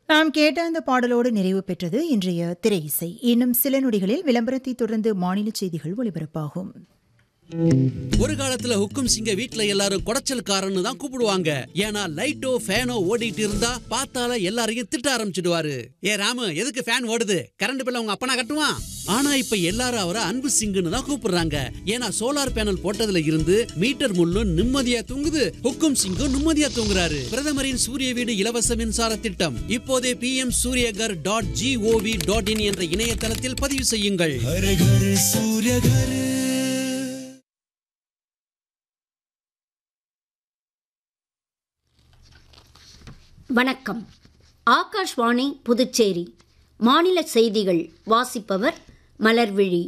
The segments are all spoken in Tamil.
நாம் கேட்ட அந்த பாடலோடு நிறைவு பெற்றது இன்றைய திரை இசை இன்னும் சில நொடிகளில் விளம்பரத்தை தொடர்ந்து மாநில செய்திகள் ஒலிபரப்பாகும் ஒரு காலத்துல ஹுக்கும் சிங்க வீட்ல எல்லாரும் குடைச்சல்காரன்னு தான் கூப்பிடுவாங்க ஏன்னா லைட்டோ ஃபேனோ ஓடிட்டு இருந்தா பார்த்தால எல்லாரையும் திட்ட ஆரம்பிச்சிடுவாரு ஏ ராமு எதுக்கு ஃபேன் ஓடுது கரண்ட் பில்ல உங்க அப்பனா கட்டுவான் ஆனா இப்ப எல்லாரும் அவரை அன்பு சிங்குன்னு தான் கூப்பிடுறாங்க ஏன்னா சோலார் பேனல் போட்டதுல இருந்து மீட்டர் முள்ளும் நிம்மதியா தூங்குது ஹுக்கும் சிங்கும் நிம்மதியா தூங்குறாரு பிரதமரின் சூரிய வீடு இலவச மின்சார திட்டம் இப்போதே P M Suryaghar dot G O V dot in என்ற இணையதளத்தில் பதிவு செய்யுங்கள் हर घर सूर्य घर வணக்கம் ஆகாஷ்வாணி புதுச்சேரி மாநில செய்திகள் வாசிப்பவர் மலர்விழி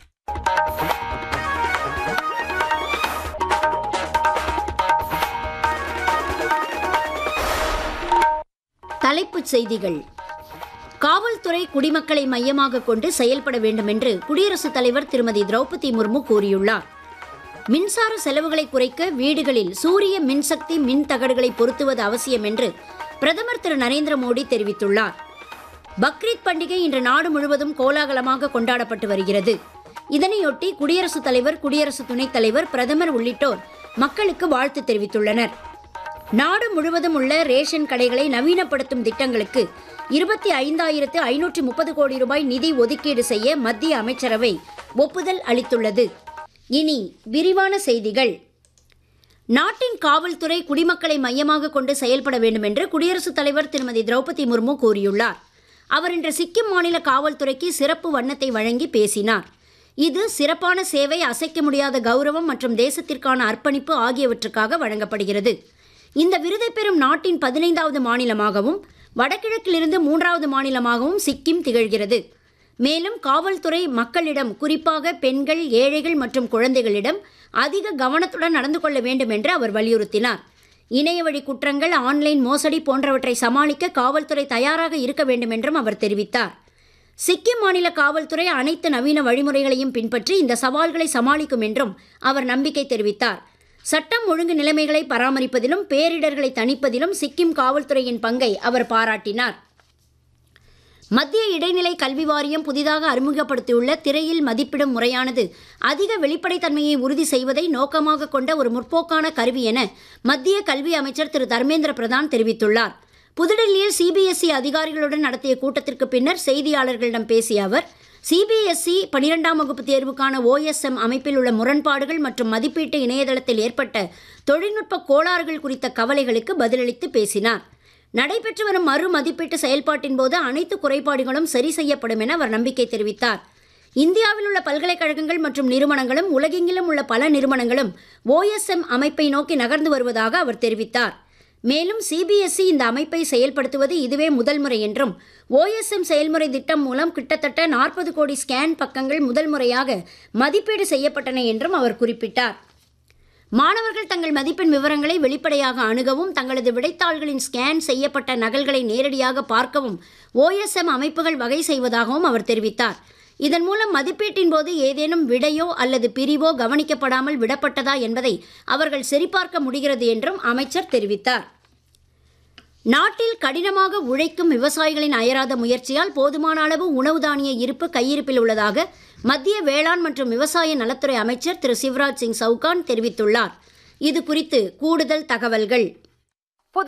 தலைப்புச் செய்திகள் காவல்துறை குடிமக்களை மையமாக கொண்டு செயல்பட வேண்டும் என்று குடியரசுத் தலைவர் திருமதி திரௌபதி முர்மு கூறியுள்ளார் மின்சார செலவுகளை குறைக்க வீடுகளில் சூரிய மின்சக்தி மின் தகடுகளை பொருத்துவது அவசியம் என்று பிரதமர் திரு நரேந்திர மோடி தெரிவித்துள்ளார் பக்ரீத் பண்டிகை இன்று நாடு முழுவதும் கோலாகலமாக கொண்டாடப்பட்டு வருகிறது இதனையொட்டி குடியரசுத் தலைவர் குடியரசு துணைத் தலைவர் பிரதமர் உள்ளிட்டோர் மக்களுக்கு வாழ்த்து தெரிவித்துள்ளனர் நாடு முழுவதும் உள்ள ரேஷன் கடைகளை நவீனப்படுத்தும் திட்டங்களுக்கு இருபத்தி ஐந்தாயிரத்து ஐநூற்றி முப்பது கோடி ரூபாய் நிதி ஒதுக்கீடு செய்ய மத்திய அமைச்சரவை ஒப்புதல் அளித்துள்ளது இனி விரிவான செய்திகள் நாட்டின் காவல்துறை குடிமக்களை மையமாக கொண்டு செயல்பட வேண்டும் என்று குடியரசுத் தலைவர் திருமதி திரௌபதி முர்மு கூறியுள்ளார் அவர் இன்று சிக்கிம் மாநில காவல்துறைக்கு சிறப்பு வண்ணத்தை வழங்கி பேசினார் இது சிறப்பான சேவை அசைக்க முடியாத கௌரவம் மற்றும் தேசத்திற்கான அர்ப்பணிப்பு ஆகியவற்றுக்காக வழங்கப்படுகிறது இந்த விருதை பெறும் நாட்டின் பதினைந்தாவது மாநிலமாகவும் வடகிழக்கிலிருந்து மூன்றாவது மாநிலமாகவும் சிக்கிம் திகழ்கிறது மேலும் காவல்துறை மக்களிடம் குறிப்பாக பெண்கள் ஏழைகள் மற்றும் குழந்தைகளிடம் அதிக கவனத்துடன் நடந்து கொள்ள வேண்டும் என்று அவர் வலியுறுத்தினார் இணையவழி குற்றங்கள் ஆன்லைன் மோசடி போன்றவற்றை சமாளிக்க காவல்துறை தயாராக இருக்க வேண்டும் என்றும் அவர் தெரிவித்தார் சிக்கிம் மாநில காவல்துறை அனைத்து நவீன வழிமுறைகளையும் பின்பற்றி இந்த சவால்களை சமாளிக்கும் என்றும் அவர் நம்பிக்கை தெரிவித்தார் சட்டம் ஒழுங்கு நிலைமைகளை பராமரிப்பதிலும் பேரிடர்களை தணிப்பதிலும் சிக்கிம் காவல்துறையின் பங்கை அவர் பாராட்டினார் மத்திய இடைநிலை கல்வி வாரியம் புதிதாக அறிமுகப்படுத்தியுள்ள திரையில் மதிப்பிடும் முறையானது அதிக வெளிப்படைத்தன்மையை உறுதி செய்வதை நோக்கமாக கொண்ட ஒரு முற்போக்கான கருவி என மத்திய கல்வி அமைச்சர் திரு தர்மேந்திர பிரதான் தெரிவித்துள்ளார் புதுடெல்லியில் சிபிஎஸ்இ அதிகாரிகளுடன் நடத்திய கூட்டத்திற்கு பின்னர் செய்தியாளர்களிடம் பேசிய அவர் சிபிஎஸ்இ பனிரெண்டாம் வகுப்பு தேர்வுக்கான ஓஎஸ்எம் அமைப்பில் உள்ள முரண்பாடுகள் மற்றும் மதிப்பீட்டு இணையதளத்தில் ஏற்பட்ட தொழில்நுட்ப கோளாறுகள் குறித்த கவலைகளுக்கு பதிலளித்து பேசினார் நடைபெற்று வரும் மறு மதிப்பீட்டு செயல்பாட்டின் போது அனைத்து குறைபாடுகளும் சரி செய்யப்படும் என அவர் நம்பிக்கை தெரிவித்தார் இந்தியாவில் உள்ள பல்கலைக்கழகங்கள் மற்றும் நிறுவனங்களும் உலகெங்கிலும் உள்ள பல நிறுவனங்களும் ஓஎஸ்எம் அமைப்பை நோக்கி நகர்ந்து வருவதாக அவர் தெரிவித்தார் மேலும் சிபிஎஸ்இ இந்த அமைப்பை செயல்படுத்துவது இதுவே முதல் முறை என்றும் ஓஎஸ்எம் செயல்முறை திட்டம் மூலம் கிட்டத்தட்ட நாற்பது கோடி ஸ்கேன் பக்கங்கள் முதல் முறையாக மதிப்பீடு செய்யப்பட்டன என்றும் அவர் குறிப்பிட்டார் மாணவர்கள் தங்கள் மதிப்பெண் விவரங்களை வெளிப்படையாக அணுகவும் தங்களது விடைத்தாள்களின் ஸ்கேன் செய்யப்பட்ட நகல்களை நேரடியாக பார்க்கவும் ஓஎஸ்எம் அமைப்புகள் வகை செய்வதாகவும் அவர் தெரிவித்தார் இதன் மூலம் மதிப்பீட்டின் போது ஏதேனும் விடையோ அல்லது பிரிவோ கவனிக்கப்படாமல் விடப்பட்டதா என்பதை அவர்கள் சரிபார்க்க முடிகிறது என்றும் அமைச்சர் தெரிவித்தார் நாட்டில் கடினமாக உழைக்கும் விவசாயிகளின் அயராத முயற்சியால் போதுமான அளவு உணவு தானிய இருப்பு கையிருப்பில் உள்ளதாக மத்திய வேளாண் மற்றும் விவசாய நலத்துறை அமைச்சர் திரு சிவராஜ் சிங் சவுகான் தெரிவித்துள்ளார் இது குறித்து கூடுதல் தகவல்கள்